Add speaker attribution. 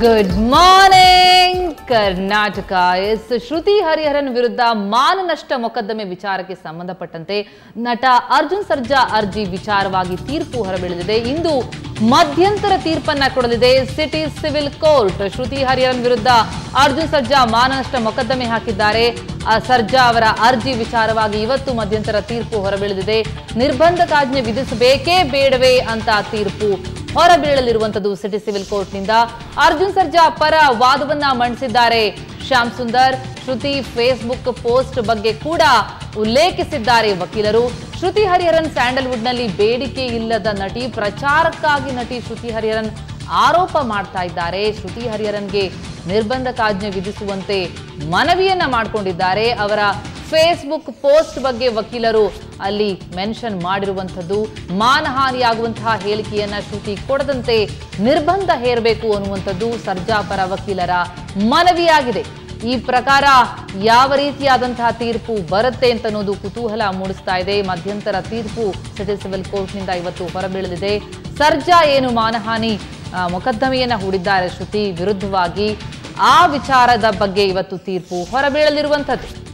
Speaker 1: good morning Karnataka ಎಸ್ ಶ್ರುತಿ ಹರಿಹರನ್ ವಿರುದ್ಧ ಮಾನನಷ್ಟ ಮೊಕದ್ದಮೆ ವಿಚಾರಕ್ಕೆ ಸಂಬಂಧಪಟ್ಟಂತೆ ನಟ ಅರ್ಜುನ್ ಸರ್ಜಾ ಅರ್ಜಿ ವಿಚಾರವಾಗಿ ತೀರ್ಪು ಹೊರಬೀಳಲಿದೆ ಇಂದು ಮಧ್ಯಂತರ ತೀರ್ಪನ್ನ ಕೊಡಲಿದೆ city civil court Shruti Hariharan ವಿರುದ್ಧ ಅರ್ಜುನ್ ಸರ್ಜಾ ಮಾನನಷ್ಟ ಮೊಕದ್ದಮೆ ಹಾಕಿದ್ದಾರೆ ಆ ಸರ್ಜಾ ಅವರ ಅರ್ಜಿ ವಿಚಾರವಾಗಿ ಇವತ್ತು ಮಧ್ಯಂತರ ತೀರ್ಪು ಹೊರಬೀಳಲಿದೆ ನಿರ್ಬಂಧಕಾಜ್ಞೆ ವಿಧಿಸಬೇಕೇ ಬೇಡವೇ ಅಂತ ತೀರ್ಪು ಹೊರಬೀಳಲಿರುವಂತದ್ದು ಸಿಟಿ ಸಿವಿಲ್ ಕೋರ್ಟ್ನಿಂದ ಅರ್ಜುನ್ ಸರ್ಜಾ ಪರ ವಾದವನ್ನ ಮಂಡಿಸಿದ್ದಾರೆ ಶ್ಯಾಮ್ ಸುಂದರ್ ಶ್ರುತಿ ಫೇಸ್ಬುಕ್ ಪೋಸ್ಟ್ ಬಗ್ಗೆ ಕೂಡ ಉಲ್ಲೇಖಿಸಿದ್ದಾರೆ ವಕೀಲರು ಶ್ರುತಿ ಹರಿಹರನ್ ಸ್ಯಾಂಡಲ್ವುಡ್ನಲ್ಲಿ ಬೇಡಿಕೆ ಇಲ್ಲದ ನಟಿ ಪ್ರಚಾರಕ್ಕಾಗಿ ನಟಿ ಶ್ರುತಿ ಹರಿಹರನ್ ಆರೋಪ ಮಾಡ್ತಾ ಇದ್ದಾರೆ ಶ್ರುತಿ ಹರಿಹರನ್ಗೆ ನಿರ್ಬಂಧಕಾಜ್ಞೆ ವಿಧಿಸುವಂತೆ ಮನವಿಯನ್ನ ಮಾಡಿಕೊಂಡಿದ್ದಾರೆ ಅವರ ಫೇಸ್ಬುಕ್ ಪೋಸ್ಟ್ ಬಗ್ಗೆ ವಕೀಲರು ಅಲ್ಲಿ ಮೆನ್ಷನ್ ಮಾಡಿರುವಂಥದ್ದು ಮಾನಹಾನಿಯಾಗುವಂತಹ ಹೇಳಿಕೆಯನ್ನ ಶ್ರುತಿ ಕೊಡದಂತೆ ನಿರ್ಬಂಧ ಹೇರಬೇಕು ಅನ್ನುವಂಥದ್ದು ಸರ್ಜಾ ಪರ ವಕೀಲರ ಮನವಿಯಾಗಿದೆ ಈ ಪ್ರಕಾರ ಯಾವ ರೀತಿಯಾದಂತಹ ತೀರ್ಪು ಬರುತ್ತೆ ಅಂತ ಅನ್ನೋದು ಕುತೂಹಲ ಮೂಡಿಸ್ತಾ ಇದೆ ಮಧ್ಯಂತರ ತೀರ್ಪು ಸಿಟಿ ಸಿವಿಲ್ ಕೋರ್ಟ್ನಿಂದ ಇವತ್ತು ಹೊರಬೀಳಲಿದೆ ಸರ್ಜಾ ಏನು ಮಾನಹಾನಿ ಆ, ಮೊಕದ್ದಮೆಯನ್ನ ಹೂಡಿದ್ದಾರೆ ಶ್ರುತಿ ವಿರುದ್ಧವಾಗಿ ಆ ವಿಚಾರದ ಬಗ್ಗೆ ಇವತ್ತು ತೀರ್ಪು ಹೊರಬೀಳಲಿರುವಂಥದ್ದು